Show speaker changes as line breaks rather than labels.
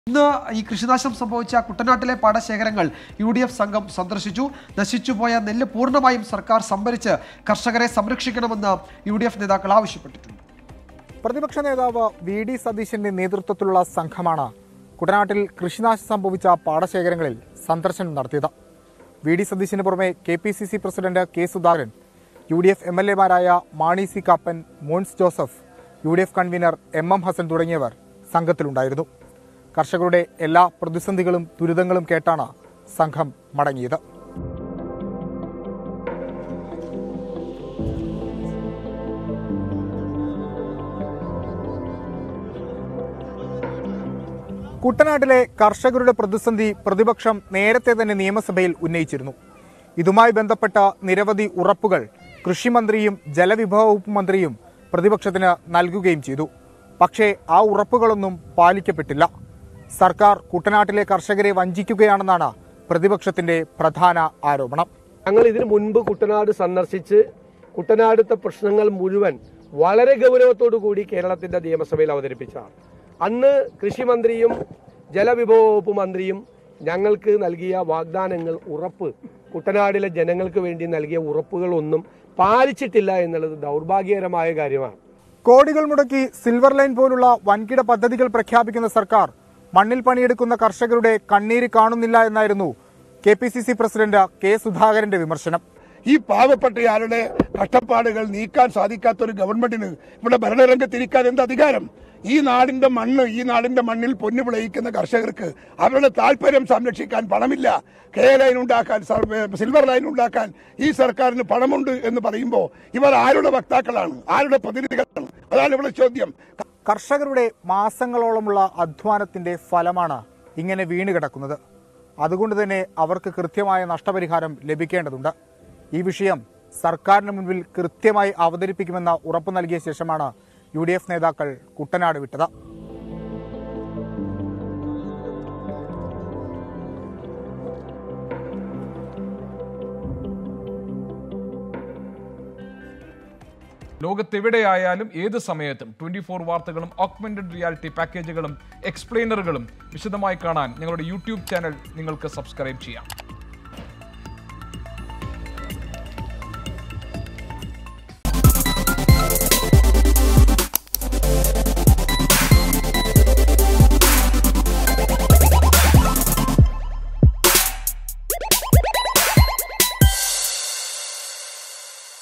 ഇന്ന് ഈ കൃഷിനാശം സംഭവിച്ച കുട്ടനാട്ടിലെ പാടശേഖരങ്ങൾ യു ഡി എഫ് സംഘം സന്ദർശിച്ചു നശിച്ചുപോയ നെല്ല് പൂർണ്ണമായും സർക്കാർ സംഭരിച്ച് കർഷകരെ സംരക്ഷിക്കണമെന്ന് യു ഡി എഫ് നേതാക്കൾ ആവശ്യപ്പെട്ടിട്ടുണ്ട്
പ്രതിപക്ഷ നേതാവ് വി ഡി സതീശന്റെ നേതൃത്വത്തിലുള്ള സംഘമാണ് കുട്ടനാട്ടിൽ കൃഷിനാശം സംഭവിച്ച പാടശേഖരങ്ങളിൽ സന്ദർശനം നടത്തിയത് വി ഡി സതീശന് പുറമെ K P C C president K Sudhakaran U D F M L എമാരായ Mani C Kappan Mons Joseph U D F convener M M Hassan തുടങ്ങിയവർ സംഘത്തിലുണ്ടായിരുന്നു കർഷകരുടെ എല്ലാ പ്രതിസന്ധികളും ദുരിതങ്ങളും കേട്ടാണ് സംഘം മടങ്ങിയത് കുട്ടനാട്ടിലെ കർഷകരുടെ പ്രതിസന്ധി പ്രതിപക്ഷം നേരത്തെ തന്നെ നിയമസഭയിൽ ഉന്നയിച്ചിരുന്നു ഇതുമായി ബന്ധപ്പെട്ട നിരവധി ഉറപ്പുകൾ കൃഷിമന്ത്രിയും ജലവിഭവ വകുപ്പ് മന്ത്രിയും പ്രതിപക്ഷത്തിന് നൽകുകയും ചെയ്തു പക്ഷേ ആ ഉറപ്പുകളൊന്നും പാലിക്കപ്പെട്ടില്ല സർക്കാർ കുട്ടനാട്ടിലെ കർഷകരെ വഞ്ചിക്കുകയാണെന്നാണ് പ്രതിപക്ഷത്തിന്റെ പ്രധാന ആരോപണം
ഞങ്ങൾ ഇതിനു മുൻപ് കുട്ടനാട് സന്ദർശിച്ച് കുട്ടനാടുത്തെ പ്രശ്നങ്ങൾ മുഴുവൻ വളരെ ഗൗരവത്തോടു കൂടി കേരളത്തിന്റെ നിയമസഭയിൽ അവതരിപ്പിച്ചതാണ് അന്ന് കൃഷിമന്ത്രിയും ജലവിഭവ വകുപ്പ് മന്ത്രിയും ഞങ്ങൾക്ക് നൽകിയ വാഗ്ദാനങ്ങൾ ഉറപ്പ് കുട്ടനാടിലെ ജനങ്ങൾക്ക് വേണ്ടി നൽകിയ ഉറപ്പുകളൊന്നും പാലിച്ചിട്ടില്ല എന്നുള്ളത് ദൗർഭാഗ്യകരമായ കാര്യമാണ്
കോടികൾ മുടക്കി സിൽവർ ലൈൻ പോലുള്ള വൻകിട പദ്ധതികൾ പ്രഖ്യാപിക്കുന്ന സർക്കാർ മണ്ണിൽ പണിയെടുക്കുന്ന കർഷകരുടെ കണ്ണീര് കാണുന്നില്ല എന്നായിരുന്നു K P C C president K സുധാകരന്റെ വിമർശനം
ഈ പാവപ്പെട്ടയാളുടെ കഷ്ടപ്പാടുകൾ നീക്കാൻ സാധിക്കാത്ത ഒരു ഗവൺമെന്റിന് ഇവിടെ ഭരണരംഗത്തിരിക്കാൻ എന്ത് അധികാരം ഈ നാടിന്റെ മണ്ണ് ഈ നാടിന്റെ മണ്ണിൽ പൊന്നു വിളയിക്കുന്ന കർഷകർക്ക് അവരുടെ താല്പര്യം സംരക്ഷിക്കാൻ പണമില്ല കെ ലൈൻ ഉണ്ടാക്കാൻ സർ- സിൽവർ ലൈൻ ഉണ്ടാക്കാൻ ഈ സർക്കാരിന് പണമുണ്ട് എന്ന് പറയുമ്പോൾ ഇവർ ആരുടെ വക്താക്കളാണ് ആരുടെ പ്രതിനിധികളാണ് അതാണ് ഇവിടെ ചോദ്യം
കർഷകരുടെ മാസങ്ങളോളമുള്ള അധ്വാനത്തിന്റെ ഫലമാണ് ഇങ്ങനെ വീണ് കിടക്കുന്നത് അതുകൊണ്ട് തന്നെ അവർക്ക് കൃത്യമായ നഷ്ടപരിഹാരം ലഭിക്കേണ്ടതുണ്ട് ഈ വിഷയം സർക്കാരിന് മുൻപിൽ കൃത്യമായി അവതരിപ്പിക്കുമെന്ന ഉറപ്പ് നൽകിയ ശേഷമാണ് യു ഡി എഫ് നേതാക്കൾ കുട്ടനാട് വിട്ടത്
ലോകത്തെവിടെയായാലും ഏത് സമയത്തും ട്വന്റി ഫോർ വാർത്തകളും ഓഗ്മെന്റഡ് റിയാലിറ്റി പാക്കേജുകളും എക്സ്പ്ലെയിനറുകളും വിശദമായി കാണാൻ ഞങ്ങളുടെ യൂട്യൂബ് ചാനൽ നിങ്ങൾക്ക് സബ്സ്ക്രൈബ് ചെയ്യാം